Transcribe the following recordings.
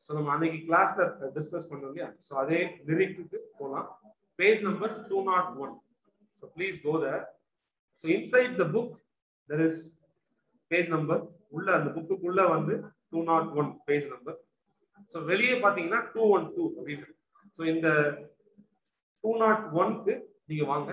So நம்ம அன்னைக்கு கிளாஸ்ல டிஸ்கஸ் பண்ணோம் இல்லையா ஸோ அதே லிரிக்கு போகலாம் page number two not one so please go there so inside the book there is page number உள்ள அந்த புக்குக்குள்ள வந்து two not one page number so வெளியே பார்த்தீங்கன்னா டூ ஒன் டூ அப்படின்னு ஸோ இந்த டூ நாட் ஒன்க்கு நீங்க வாங்க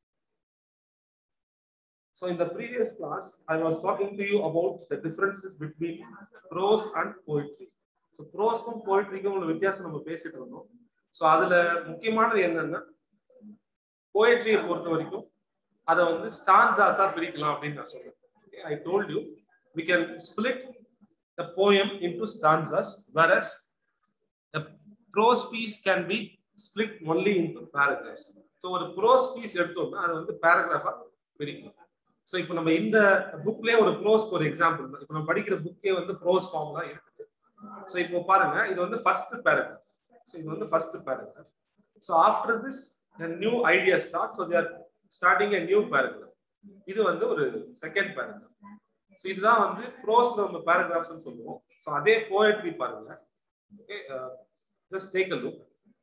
So in the previous class, I was talking to you about the differences between prose and poetry. So ப்ரோஸ்க்கும் போயிட்ரிக்கும் உள்ள வித்தியாசம் நம்ம பேசிட்டு இருந்தோம் ஸோ அதுல முக்கியமானது என்னன்னா போயட்ரியை பொறுத்த வரைக்கும் அதை வந்து ஸ்டான்ஸாஸா பிரிக்கலாம் அப்படின்னு நான் சொல்றேன் I told you we can split the poem into stanzas whereas the prose piece can be split only into paragraphs so ஒரு ப்ரோஸ் பீஸ் எடுத்தோம்னா அது வந்து பேராகிராஃபா பிரிக்கும் ஸோ இப்போ நம்ம இந்த புக்லேயே ஒரு ப்ரோஸ்க்கு ஒரு எக்ஸாம்பிள் இப்போ நம்ம படிக்கிற புக்கே வந்து ப்ரோஸ் ஃபார்ம் தான் இருக்குது ஸோ இப்போ பாருங்க இது வந்து ஃபர்ஸ்ட் பேராகிராஃப் ஸோ இது வந்து first paragraph so after this new idea start so there starting a new paragraph இது வந்து ஒரு செகண்ட் பேராகிராஃப் ஸோ இதுதான் வந்து ப்ரோஸ்ல நம்ம பேராகிராஃப்ஸ் சொல்லுவோம் ஸோ அதே போயட்ரி பாருங்க okay just take a look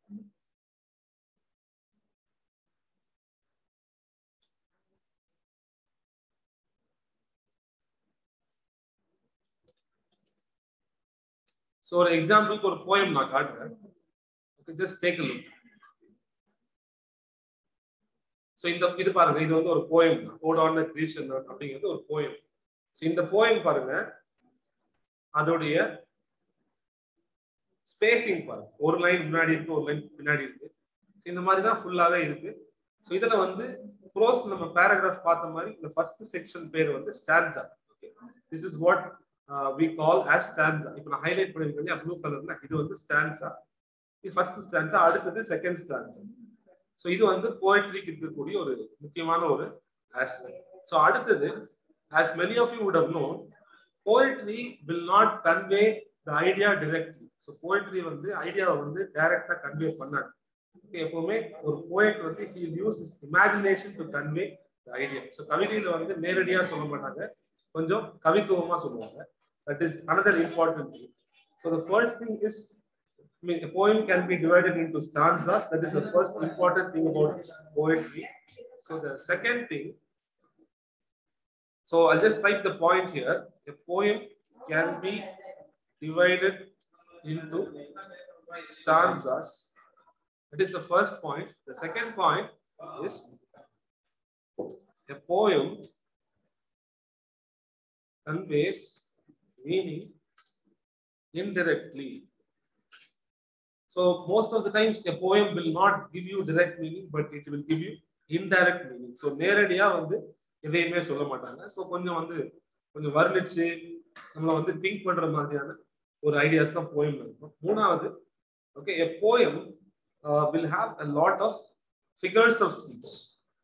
so ஒரு எக்ஸாம்பிளுக்கு ஒரு போயம் நான் காட்டுறேன் okay just take a look so இந்த இது பாருங்க இது வந்து ஒரு போயம் தான் ஓடான கிரீஷன் அப்படிங்கிறது ஒரு போயம் ஸோ இந்த போயம் பாருங்க அதோடைய ஸ்பேசிங் பாருங்க ஒரு லைன் முன்னாடி இருக்கு ஒரு லைன் பின்னாடி இருக்கு ஸோ இந்த மாதிரி தான் ஃபுல்லாவே இருக்கு ஸோ இதுல வந்து ப்ரோஸ் நம்ம பேராகிராஃப் பார்த்த மாதிரி இந்த ஃபர்ஸ்ட் செக்ஷன் பேர் வந்து stanza okay this is what we call as stanza இப்போ நான் ஹைலைட் பண்ணிருக்கேன் இல்லையா ப்ளூ கலர்ல இது வந்து ஸ்டான்ஸா இது ஃபர்ஸ்ட் ஸ்டான்ஸா அடுத்தது செகண்ட் ஸ்டான்ஸா ஸோ இது வந்து போயட்ரிக்கு இருக்கக்கூடிய ஒரு முக்கியமான ஒரு ஆஸ்பெக்ட் ஸோ அடுத்தது as many of you would have known poetry will not convey the idea directly so poetry வந்து ஐடியாவை வந்து டைரக்டா கன்வே பண்ணாது எப்பவுமே ஒரு போயட் வந்து he use is imagination to convey the idea so கவிதையில வந்து நேரடியா சொல்ல மாட்டாங்க கொஞ்சம் கவித்துவமா சொல்லுவாங்க that is another important thing so the first thing is I mean, a poem can be divided into stanzas. That is the first important thing about poetry. So the second thing, so I'll just type the point here. A poem can be divided into stanzas. That is the first point. The second point is a poem conveys meaning indirectly. So most of the times a poem will not give you direct meaning, but it will give you indirect meaning. So நேரடியா வந்து எதையுமே சொல்ல மாட்டாங்க so கொஞ்சம் வந்து கொஞ்சம் வர்ணிச்சு நம்மளை வந்து திங்க் பண்ற மாதிரியான ஒரு ஐடியாஸ் தான் போயம் இருக்கும் மூணாவது okay a poem will have a lot of figures of speech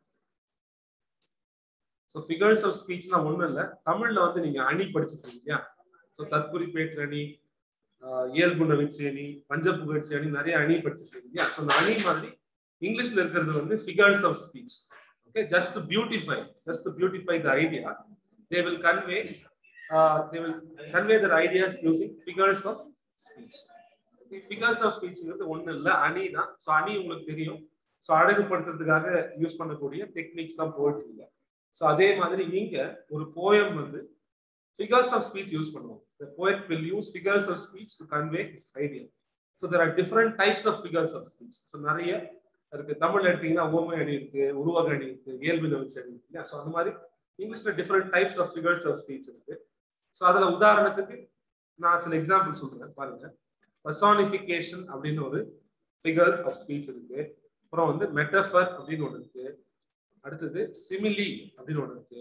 so figures of ஸ்பீச்னா ஒன்றும் இல்லை தமிழ்ல வந்து நீங்க அணி படிச்சிருக்கீங்க இல்லையா ஸோ தற்குறிப்பேற்று அணி இயல்பு நவிச்சு அணி பஞ்ச புகழ்ச்சி அணி நிறைய அணி படிச்சிருக்கீங்க இல்லையா ஸோ அந்த அணி மாதிரி இங்கிலீஷ்ல இருக்கிறது வந்து figures of speech okay just to beautify just to beautify the idea they will convey they will convey their ideas using figures of speech figures of ஸ்பீச்ங்கிறது ஒன்றும் இல்லை அணி தான் ஸோ அணி உங்களுக்கு தெரியும் ஸோ அழகுபடுத்துறதுக்காக யூஸ் பண்ணக்கூடிய டெக்னிக்ஸ் தான் போயிட்டு ஸோ அதே மாதிரி நீங்க ஒரு போயம் வந்து figures of speech யூஸ் பண்ணுவோம் the poet will use figures of speech to convey his idea so there are different types of figures of speech so நிறைய இருக்கு தமிழ் எடுத்தீங்கன்னா ஓமை அணி இருக்கு உருவக அணி இருக்கு இயல்பு வச்சு அணி இருக்கு ஸோ அந்த மாதிரி இங்கிலீஷ்ல different types of figures of speech இருக்கு ஸோ அதுல உதாரணத்துக்கு நான் சில எக்ஸாம்பிள் சொல்றேன் பாருங்க பர்சானிஃபிகேஷன் அப்படின்னு ஒரு ஃபிகர் ஆஃப் ஸ்பீச் இருக்கு அப்புறம் வந்து மெட்டஃபர் அப்படின்னு ஒன்று இருக்கு அடுத்தது சிமிலி அப்படின்னு ஒன்று இருக்கு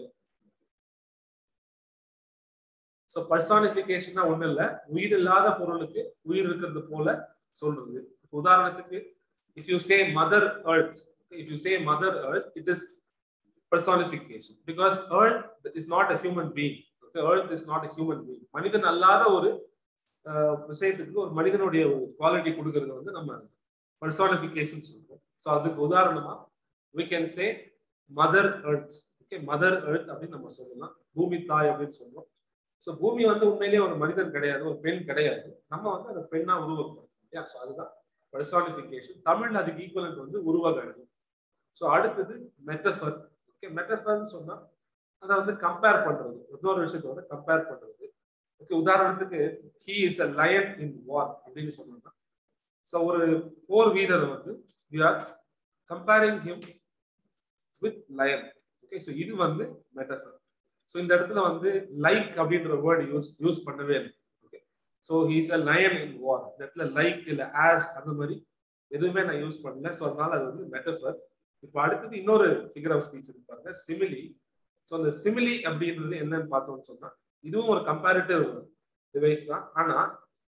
ஸோ பர்சானிபிகேஷன்னா ஒன்றும் இல்லை உயிர் இல்லாத பொருளுக்கு உயிர் இருக்கிறது போல சொல்றது உதாரணத்துக்கு if you say mother earth if you say mother earth it is personification because earth is not a human being earth is not a human being மனிதன் அல்லாத ஒரு விஷயத்துக்கு ஒரு மனிதனுடைய ஒரு குவாலிட்டி கொடுக்கறது வந்து நம்ம பர்சானிபிகேஷன் சொல்றோம் ஸோ அதுக்கு உதாரணமா we can say mother earth okay mother earth அப்படின்னு நம்ம சொல்லலாம் பூமி தாய் அப்படின்னு சொல்றோம் ஸோ பூமி வந்து உண்மையிலேயே ஒரு மனிதன் கிடையாது ஒரு பெண் கிடையாது நம்ம வந்து அந்த பெண்ணா உருவப்படுத்தோம் ஸோ அதுதான் பர்சானிஃபிகேஷன் தமிழ்ல அதுக்கு ஈக்குவலண்ட் வந்து உருவகணி ஸோ அடுத்தது மெட்டஃபர் ஓகே மெட்டஃபர்னு சொன்னா அதை வந்து கம்பேர் பண்றது இன்னொரு விஷயத்தை வந்து கம்பேர் பண்றது ஓகே உதாரணத்துக்கு he is a lion in war அப்படின்னு சொன்னோம்னா ஸோ ஒரு போர் வீரர் வந்து we are comparing him with lion okay so இது வந்து மெட்டஃபர் ஸோ இந்த இடத்துல வந்து லைக் அப்படின்ற வேர்டு யூஸ் யூஸ் பண்ணவே இல்லை okay so he's a lion in war இந்த இடத்துல லைக் இல்லை ஆஸ் அந்த மாதிரி எதுவுமே நான் யூஸ் பண்ணல ஸோ அதனால அது வந்து மெட்டஃபர் இப்போ அடுத்தது இன்னொரு ஃபிகர் ஆஃப் ஸ்பீச் இருப்பாங்க சிமிலி ஸோ அந்த சிமிலி அப்படின்றது என்னன்னு பார்த்தோம்னு சொன்னா இதுவும் ஒரு கம்பேரிட்டிவ் டிவைஸ் தான் ஆனா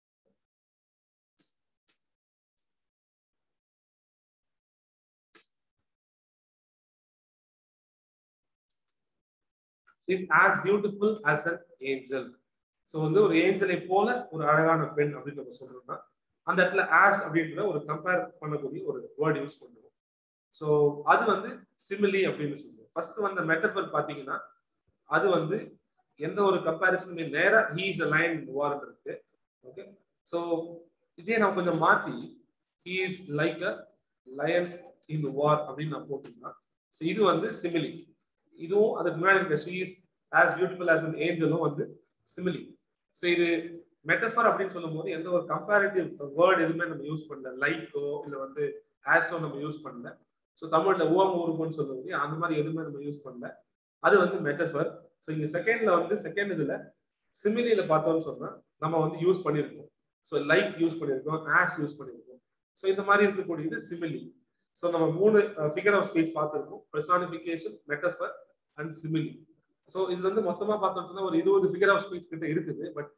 is as beautiful as an angel so வந்து ஒரு ஏஞ்சலை போல ஒரு அழகான பெண் அப்படின்னு நம்ம சொல்றோம்னா அந்த இடத்துல ஆஸ் அப்படின்ற ஒரு கம்பேர் பண்ணக்கூடிய ஒரு வேர்டு யூஸ் பண்ணுவோம் ஸோ அது வந்து சிமிலி அப்படின்னு சொல்லுவோம் ஃபர்ஸ்ட் வந்த மெட்டபர் பார்த்தீங்கன்னா அது வந்து எந்த ஒரு கம்பேரிசனுமே நேரா he is a line ward இருக்கு ஓகே ஸோ இதே நான் கொஞ்சம் மாற்றி he is like a lion in war அப்படின்னு நான் போட்டிருந்தேன் ஸோ இது வந்து சிமிலி இதுவும் அதுக்கு முன்னாடி இருக்க she is as beautiful as an ஏஞ்சலும் வந்து சிமிலி ஸோ இது மெட்டஃபர் அப்படின்னு சொல்லும் போது எந்த ஒரு கம்பேரிட்டிவ் வேர்டு எதுவுமே நம்ம யூஸ் பண்ணல லைக்கோ இல்லை வந்து ஆஸோ நம்ம யூஸ் பண்ணல ஸோ தமிழ்ல ஓம் ஊருக்குன்னு சொல்லுவோம் அந்த மாதிரி எதுவுமே நம்ம யூஸ் பண்ணல அது வந்து மெட்டஃபர் ஸோ இங்க செகண்ட்ல வந்து செகண்ட் இதுல சிமிலியில பார்த்தோம்னு சொன்னா நம்ம வந்து யூஸ் பண்ணியிருக்கோம் ஸோ லைக் யூஸ் பண்ணியிருக்கோம் ஆஸ் யூஸ் பண்ணியிருக்கோம் ஸோ இந்த மாதிரி இருக்கக்கூடியது சிமிலி ஸோ நம்ம மூணு ஃபிகர் ஆஃப் ஸ்பீச் பார்த்துருக்கோம் personification metaphor and simile so இது வந்து மொத்தமா பார்த்தோம்னு சொன்னா ஒரு இருபது ஃபிகர் ஆஃப் ஸ்பீச் கிட்ட இருக்குது but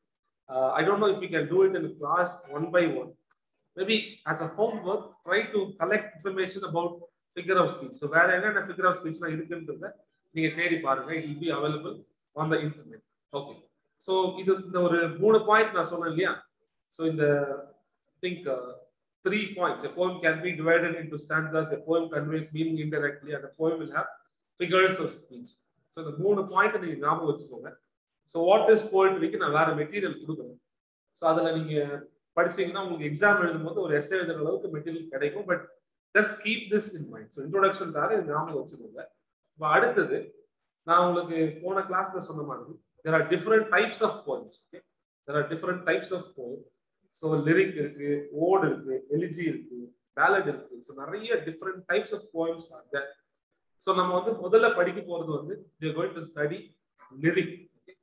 I don't know if you can do it in class one by one maybe as a home work try to collect information about figure of speech so வேற என்னென்ன figure of ஸ்பீச்லாம் இருக்குன்றத நீங்க தேடி பாருங்க it will be available on the internet okay so இது இந்த ஒரு மூணு பாயிண்ட் நான் சொன்னேன் இல்லையா ஸோ இந்த think three points a poem can be divided into stanzas a poem conveys meaning indirectly and a poem will have figures of speech so இந்த மூணு பாயிண்ட் நீங்க ஞாபகம் வச்சுக்கோங்க ஸோ வாட் இஸ் போயிட்ரிக்கு நான் வேற மெட்டீரியல் கொடுக்குறேன் ஸோ அதுல நீங்க படிச்சீங்கன்னா உங்களுக்கு எக்ஸாம் எழுதும் போது ஒரு எஸ்ஏ எழுதுற அளவுக்கு மெட்டீரியல் கிடைக்கும் but just keep this in mind so இன்ட்ரோடக்ஷனுக்காக இது ஞாபகம் வச்சுக்கோங்க இப்போ அடுத்தது நான் உங்களுக்கு போன கிளாஸ்ல சொன்ன மாதிரி there are different types of poems okay there are different types of poem so lyric இருக்கு ஓடு இருக்கு எலிஜி இருக்கு பேலட் இருக்கு ஸோ நிறைய different types of poems are so நம்ம வந்து முதல்ல படிக்க போறது வந்து going to study lyric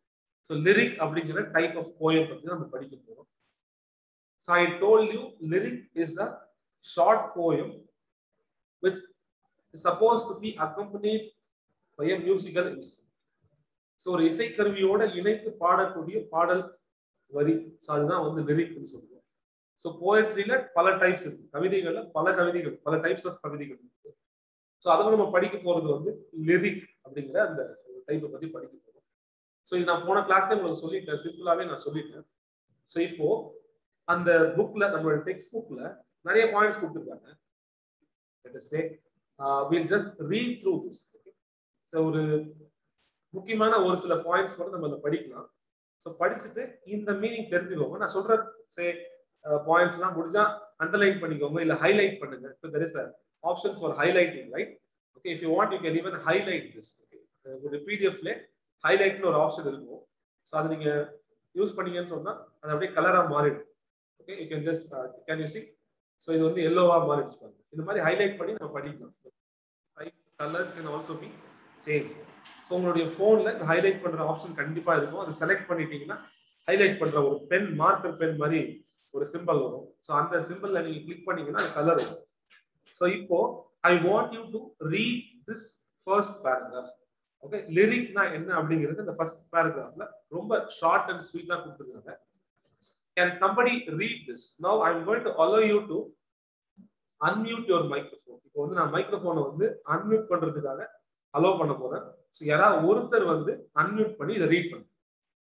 so lyric அப்படிங்கிற டைப் ஆஃப் போயம் பத்தி நம்ம படிக்க போறோம் so I told you lyric is a short poem which suppose to be accompanied by a musical instrument so ஒரு இசைக்கருவியோட இணைத்து பாடக்கூடிய பாடல் வரி ஸோ அதுதான் வந்து லிரிக்னு சொல்லுவோம் ஸோ போயட்ரியில பல டைப்ஸ் இருக்கு கவிதைகள்ல பல கவிதைகள் பல டைப்ஸ் ஆஃப் கவிதைகள் இருக்கு ஸோ அதில் நம்ம படிக்க போறது வந்து லிரிக் அப்படிங்கிற அந்த டைப்பை பத்தி படிக்க போறோம் ஸோ இது நான் போன கிளாஸ்ல உங்களுக்கு சொல்லிட்டேன் சிம்பிளாவே நான் சொல்லிட்டேன் ஸோ இப்போ அந்த புக்ல நம்மளோட டெக்ஸ்ட் புக்ல நிறைய பாயிண்ட்ஸ் கொடுத்துருக்காங்க say will just read through this so ஒரு முக்கியமான ஒரு சில பாயிண்ட்ஸ் கூட நம்ம அதை படிக்கலாம் ஸோ படிச்சுட்டு இந்த மீனிங் தெரிஞ்சுக்கோங்க நான் சொல்ற சே பாயிண்ட்ஸ் எல்லாம் முடிஞ்சா அண்டர்லைன் பண்ணிக்கோங்க இல்ல ஹைலைட் பண்ணுங்க இப்போ there is a option for highlighting right okay if you want you can even highlight this okay ஒரு பிடிஎஃப்ல ஹைலைட்னு ஒரு ஆப்ஷன் இருக்கும் ஸோ அது நீங்க யூஸ் பண்ணீங்கன்னு சொன்னா அது அப்படியே கலரா மாறிடும் okay you can just can you see so இது வந்து எல்லோவா மாறிடுச்சு பாருங்க இந்த மாதிரி ஹைலைட் பண்ணி நம்ம படிக்கலாம் colours can also be change so உங்களுடைய ஃபோனில் இந்த ஹைலைட் பண்ணுற ஆப்ஷன் கண்டிப்பாக இருக்கும் அதை செலக்ட் பண்ணிட்டீங்கன்னா ஹைலைட் பண்ணுற ஒரு பென் மார்க்கர் பென் மாதிரி ஒரு சிம்பிள் வரும் ஸோ அந்த சிம்பிளில் நீங்கள் கிளிக் பண்ணீங்கன்னா அது கலர் வரும் ஸோ இப்போ I want you to read this first paragraph okay லிரிக்னா என்ன அப்படிங்கிறது இந்த ஃபர்ஸ்ட் பேராகிராஃப்ல ரொம்ப ஷார்ட் அண்ட் ஸ்வீட்டா கொடுத்துருக்காங்க can somebody read this now I am going to allow you to unmute your microphone இப்போ வந்து நான் மைக்ரோஃபோனை வந்து அன்மியூட் பண்றதுக்காக அலோ பண்ண போறேன் ஸோ யாராவது ஒருத்தர் வந்து அன்மியூட் பண்ணி இதை ரீட் பண்ணு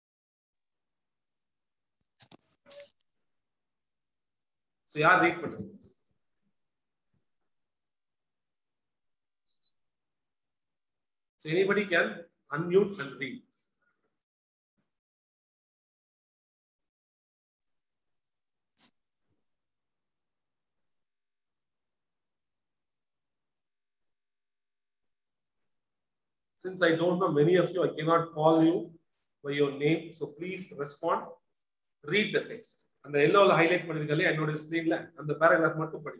ஸோ யார் ரீட் பண்றீங்க So anybody can unmute and read. since I don't know many of you, I cannot call you by your name. So please respond. Read the text. அந்த எல்லோல highlight பண்ணிருக்கல என்னோட ஸ்கிரீன்ல அந்த paragraph மட்டும் படி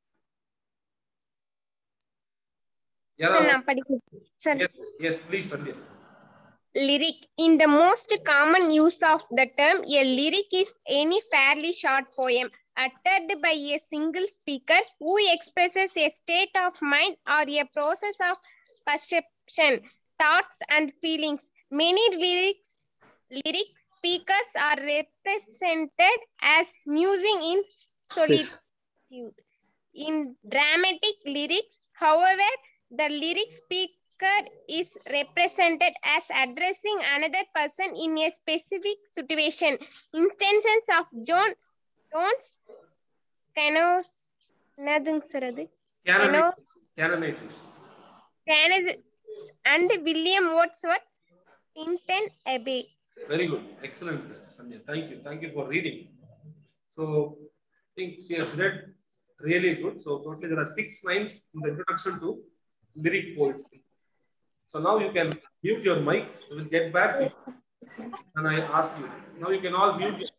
யாராவது நான் படிக்கிறேன் sir yes yes please Sandhya lyric in the most common use of the term a lyric is any fairly short poem uttered by a single speaker who expresses a state of mind or a process of perception thoughts and feelings many lyrics lyric speakers are represented as musing in solitude in dramatic lyrics however the lyric speaker is represented as addressing another person in a specific situation. Instances of John Jones Cano என்னதுங்க sir அது Hello? Canonization Canis and William Wordsworth Inten Abbey. Very good. Excellent, Sanjay. Thank you. Thank you for reading. So, I think she has read really good. So, totally there are six lines in the introduction to lyric poetry. So, now you can mute your mic. We will get back to you. and I ask you. Now you can all mute. Your...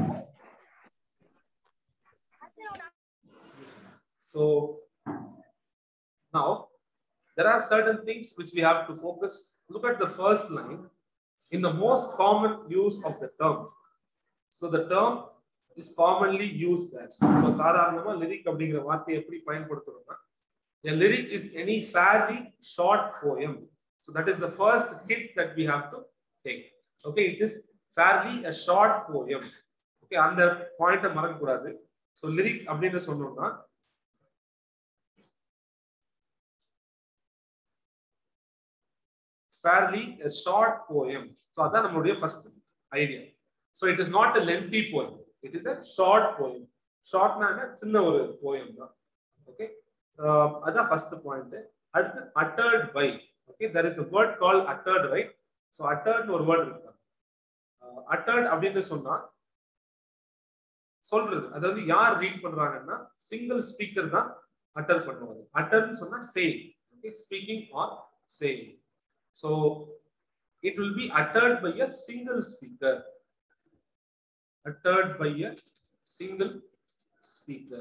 So, now there are certain things which we have to focus. Look at the first line in the most common use of the term. So the term is commonly used as. So சாதாரணமா lyric அப்படிங்கிற வார்த்தையை எப்படி பயன்படுத்துறோம்னா a lyric is any fairly short poem. So that is the first hit that we have to take. Okay, it is fairly a short poem. Okay, அந்த பாயிண்ட மறக்க கூடாது. So lyric அப்படின்னு சொன்னோம்னா fairly a short poem. So அதான் நம்மளுடைய first idea. So it is not a lengthy poem. It is a short poem. ஷார்ட்னா சின்ன ஒரு போயம் தான் ஓகே அதான் ஃபர்ஸ்ட் பாயிண்ட் அடுத்து uttered by okay there is a word called uttered right so uttered ஒரு word இருக்கு uttered அப்படின்னு சொன்னா சொல்றது அதாவது யார் ரீட் பண்றாங்கன்னா சிங்கிள் ஸ்பீக்கர் தான் அட்டர் பண்ணுவாங்க அட்டர்ன்னு சொன்னா say okay speaking or say So it will be uttered by a single speaker. Uttered by a single speaker.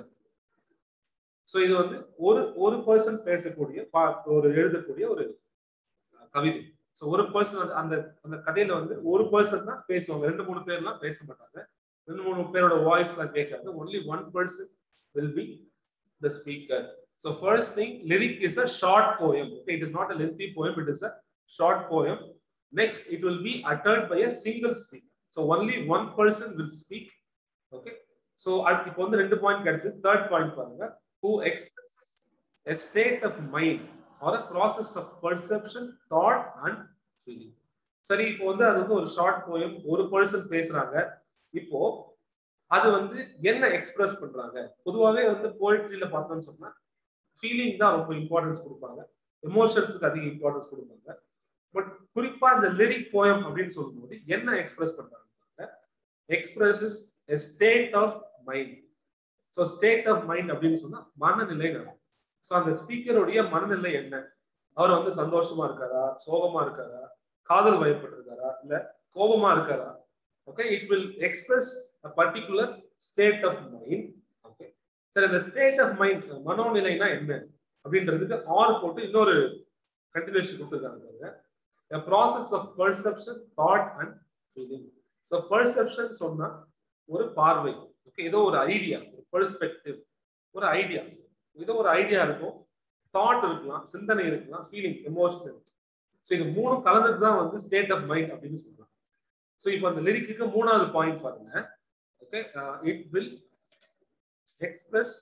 So இது வந்து ஒரு ஒரு பர்சன் பேசக்கூடிய பா- ஒரு எழுதக்கூடிய ஒரு அஹ், கவிதை ஸோ ஒரு பர்சன் அந்த அந்த கதையில வந்து ஒரு பர்சன் தான் பேசுவாங்க ரெண்டு மூணு பேர்லாம் பேச மாட்டாங்க ரெண்டு மூணு பேரோட வாய்ஸ் எல்லாம் கேட்காது only one person will be the speaker so first thing lyric is a short poem okay it is not a lengthy poem it is a short poem. Next, it will be uttered by a single speaker. So only one person will speak. Okay. So அடுத்து இப்போ வந்து ரெண்டு point கிடைச்சு third point பாருங்க who express a state of mind or a process of perception, thought and feeling. சரி இப்போ வந்து அது வந்து ஒரு ஷார்ட் போயம் ஒரு பர்சன் பேசுறாங்க இப்போ அது வந்து என்ன எக்ஸ்பிரஸ் பண்றாங்க பொதுவாகவே வந்து போயிட்ரியில பார்த்தோம்னு சொன்னா ஃபீலிங் தான் ரொம்ப இம்பார்ட்டன்ஸ் கொடுப்பாங்க எமோஷன்ஸுக்கு அதிக இம்பார்ட்டன்ஸ் கொடுப்பாங்க பட் குறிப்பா இந்த லிரிக் போயம் அப்படின்னு சொல்லும்போது என்ன எக்ஸ்பிரஸ் பண்றாங்க expresses a state of mind so state of mind அப்படின்னு சொன்னா மனநிலை ஸோ அந்த ஸ்பீக்கருடைய மனநிலை என்ன அவர் வந்து சந்தோஷமா இருக்காரா சோகமா இருக்காரா காதல் வயப்பட்டிருக்காரா இல்ல கோபமா இருக்காரா okay it will express a particular state of mind okay சரி அந்த ஸ்டேட் ஆஃப் மைண்ட் மனோநிலைனா என்ன அப்படின்றதுக்கு ஆர் போட்டு இன்னொரு கண்டினியூஷன் கொடுத்துருக்காங்க a process of perception thought and feeling so perception சொன்னா ஒரு பார்வை ஓகே ஏதோ ஒரு ஐடியா ஒரு பெர்ஸ்பெக்டிவ் ஒரு ஐடியா ஏதோ ஒரு ஐடியா இருக்கும் தாட் இருக்கலாம் சிந்தனை இருக்கலாம் ஃபீலிங் எமோஷனல் ஸோ இது மூணு கலந்துட்டு தான் வந்து ஸ்டேட் ஆஃப் மைண்ட் அப்படின்னு சொல்றாங்க ஸோ இப்போ அந்த லிரிக்கு மூணாவது பாயிண்ட் பாருங்க okay it will express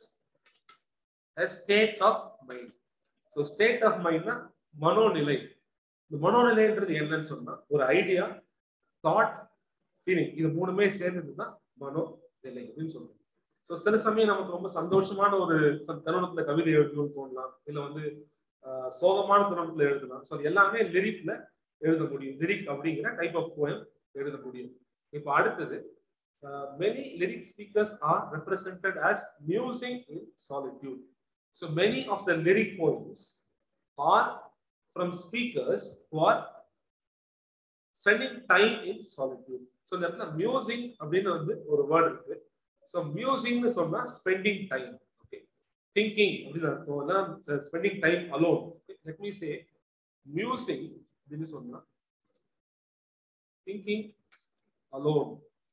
a state of mind so state of மைண்ட்னா மனோநிலை இந்த மனோநிலைன்றது என்னன்னு சொன்னா ஒரு ஐடியா தாட் ஃபீலிங் இது மூணுமே சேர்ந்தது தான் மனோநிலை அப்படின்னு சொல்றோம் ஸோ சில சமயம் நமக்கு ரொம்ப சந்தோஷமான ஒரு ச- தருணத்துல கவிதை எழுதணும்னு தோணலாம் இல்ல வந்து ஆஹ், சோகமான தருணத்துல எழுதலாம் ஸோ எல்லாமே லிரிக்ல எழுத முடியும் லிரிக் அப்படிங்கிற டைப் ஆஃப் போயம் எழுத முடியும் இப்போ அடுத்தது many lyric speakers are represented as musing in solitude so many of the lyric poems are from speakers who are spending time in solitude so இந்த இடத்துல மியூசிங் அப்படின்னு வந்து ஒரு வேர்ட் இருக்கு ஸோ மியூசிங்னு சொன்னா ஸ்பெண்டிங் டைம் ஓகே திங்கிங் அப்படின்னு அர்த்தம் அதான் spending time alone let me say musing அப்படின்னு சொன்னா திங்கிங் அலோன்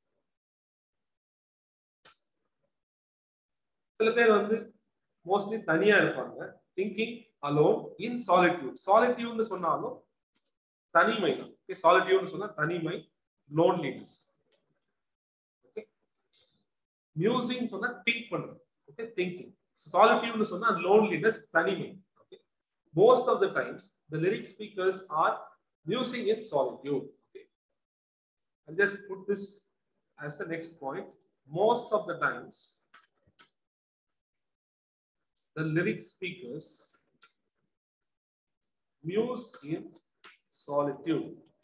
சில பேர் வந்து மோஸ்ட்லி தனியா இருப்பாங்க திங்கிங் அலோன் இன் சாலிட்யூட் சாலிட்யூட்னு சொன்னாலும் தனிமை தான் ஓகே சாலிட்யூட்னு சொன்னா தனிமை லோன்லினஸ் ஓகே மியூசிக் சொன்னா திங்க் பண்றது ஓகே திங்கிங் சாலிட்யூட்னு சொன்னா லோன்லினஸ் தனிமை okay most of the times the lyric speakers are musing in solitude okay I just put this as the next point most of the times the lyric speakers muse in solitude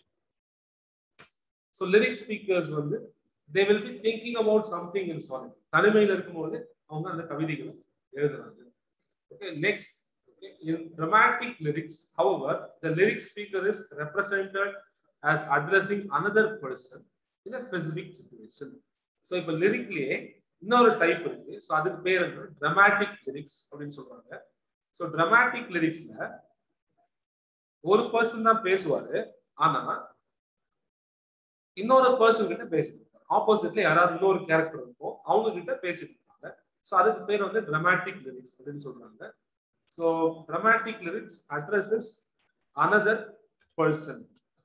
so lyric speakers வந்து they will be thinking about something in solitude தனிமையில் இருக்கும்போது அவங்க அந்த கவிதைகளை எழுதுறாங்க okay next okay in dramatic lyrics however the lyric speaker is represented as addressing another person in a specific situation so இப்ப லிரிக்லயே இன்னொரு type இருக்கு ஸோ அதுக்கு பேர் என்ன ட்ரமாட்டிக் லிரிக்ஸ் அப்படின்னு சொல்றாங்க ஸோ ட்ரமாட்டிக் லிரிக்ஸ்ல ஒரு பர்சன் தான் பேசுவாரு ஆனா இன்னொரு பர்சன் கிட்ட பேசிட்டு இருப்பாங்க ஆப்போசிட்ல யாராவது இன்னொரு கேரக்டர் இருக்கும் அவங்க கிட்ட பேசிட்டு இருப்பாங்க ஸோ அதுக்கு பேர் வந்து ட்ரமாட்டிக் லிரிக்ஸ் அப்படின்னு சொல்றாங்க so dramatic lyrics addresses another person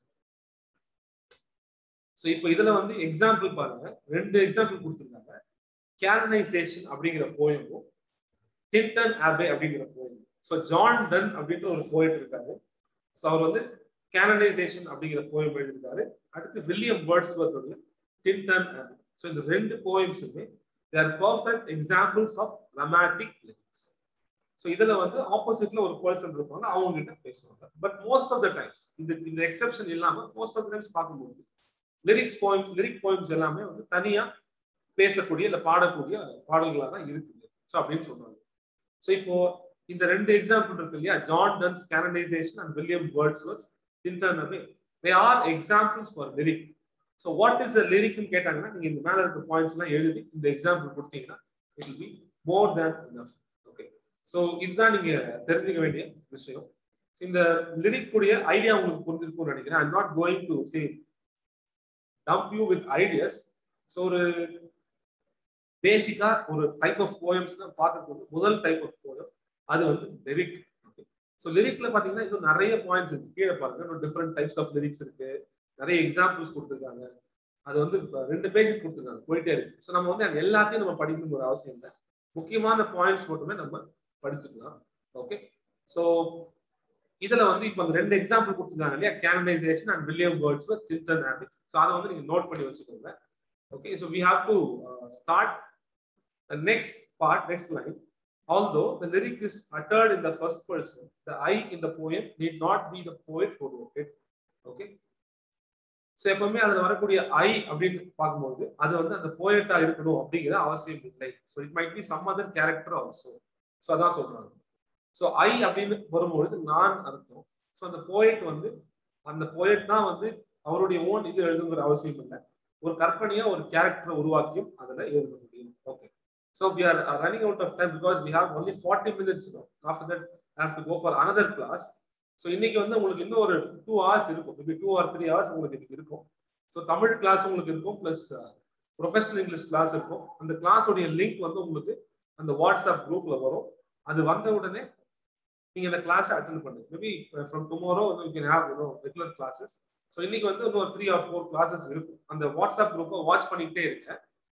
so இப்போ இதுல வந்து எக்ஸாம்பிள் பாருங்க ரெண்டு எக்ஸாம்பிள் கொடுத்துருக்காங்க கேனனைசேஷன் அப்படிங்கிற போயமும் டின்டன் ஆபே அப்படிங்கிற போயம் ஸோ ஜான் டன் அப்படின்ற ஒரு போயிட் இருக்காரு ஸோ அவர் வந்து கேனனைசேஷன் அப்படிங்கிற போயம் எழுதியிருக்காரு அடுத்து William Wordsworth Tintern Abbey so இந்த ரெண்டு போயம்ஸுமே their perfect examples of romantic lyrics so இதுல வந்து ஆப்போசிட்ல ஒரு பர்சன் இருப்பாங்க அவங்க கிட்ட பேசுவாங்க but most of the times இந்த இந்த எக்ஸெப்ஷன் இல்லாம மோஸ்ட் ஆஃப் த டைம்ஸ் பார்க்கும்போது லிரிக்ஸ் போயம் லிரிக் போயம்ஸ் எல்லாமே வந்து தனியா பேசக்கூடிய இல்ல பாடக்கூடிய பாடல்களா தான் இருக்குது ஸோ அப்படின்னு சொல்றாங்க ஸோ இப்போ இந்த ரெண்டு எக்ஸாம்பிள் இருக்கு இல்லையா John Donne's canonization and William Wordsworth இன்டர்னவே they are examples for lyric so what is the லிரிக்னு கேட்டாங்கன்னா நீங்க இந்த மேல இருக்க பாயிண்ட்ஸ் எல்லாம் எழுதி இந்த எக்ஸாம்பிள் கொடுத்தீங்கன்னா it will be more than enough okay so இதுதான் நீங்க தெரிஞ்சுக்க வேண்டிய விஷயம் இந்த லிரிக் கூடிய ஐடியா உங்களுக்கு புரிஞ்சிருக்கும்னு நினைக்கிறேன் I'm not going to say dump you with ideas so ஒரு பேசிக்கா ஒரு டைப் ஆஃப் போயம்ஸ் தான் பார்க்க முதல் டைப் ஆஃப் போயம் அது வந்து லிரிக் ஸோ லிரிக்ல பாத்தீங்கன்னா இன்னும் நிறைய பாயிண்ட்ஸ் இருக்கு கீழே பாருங்க இன்னும் டிஃப்ரெண்ட் டைப்ஸ் ஆஃப் லிரிக்ஸ் இருக்கு நிறைய எக்ஸாம்பிள்ஸ் கொடுத்துருக்காங்க அது வந்து ரெண்டு பேஜ் கொடுத்துருக்காங்க போயிட்டே இருக்கு ஸோ நம்ம வந்து அது எல்லாத்தையும் நம்ம படிக்கணும் ஒரு அவசியம் இல்லை முக்கியமான பாயிண்ட்ஸ் மட்டுமே நம்ம படிச்சுக்கலாம் ஓகே ஸோ இதுல வந்து இப்போ அந்த ரெண்டு எக்ஸாம்பிள் கொடுத்துருக்காங்க இல்லையா canonization and William Wordsworth Tintern Abbey so அதை வந்து நீங்க நோட் பண்ணி வச்சுக்கோங்க okay so we have to start the next part, next line. Although the lyric is uttered in the first person, the I in the poem need not be the poet who wrote it. Okay. So எப்பவுமே அதுல வரக்கூடிய ஐ அப்படின்னு பார்க்கும்போது அது வந்து அந்த போயட்டா இருக்கணும் அப்படிங்கிற அவசியம் இல்லை so it might be some other character also so அதான் சொல்றாங்க ஸோ ஐ அப்படின்னு வரும்பொழுது நான் அர்த்தம் ஸோ அந்த போயட் வந்து அந்த போயட் தான் வந்து அவருடைய ஓன் இது எழுதுங்கிற அவசியம் இல்லை ஒரு கற்பனையா ஒரு கேரக்டரை உருவாக்கியும் அதுல எழுத முடியும் okay So we are uh, running out of time because we have only 40 minutes now. After that, I have to go for another class. So இன்னைக்கு வந்து உங்களுக்கு இன்னும் ஒரு டூ ஹவர்ஸ் இருக்கும் maybe two or three hours உங்களுக்கு இன்னைக்கு இருக்கும் so Tamil class உங்களுக்கு இருக்கும் ப்ளஸ் ப்ரொஃபஷனல் இங்கிலீஷ் கிளாஸ் இருக்கும் அந்த கிளாஸோடைய லிங்க் வந்து உங்களுக்கு அந்த வாட்ஸ்அப் குரூப்ல வரும் அது வந்த உடனே நீங்க அந்த கிளாஸ் அட்டன் பண்ணுங்க maybe from tomorrow you can have you know regular classes so இன்னைக்கு வந்து இன்னொரு த்ரீ ஆர் ஃபோர் கிளாஸஸ் இருக்கும் அந்த வாட்ஸ்அப் குரூப்பை வாட்ச் பண்ணிக்கிட்டே இருக்கேன்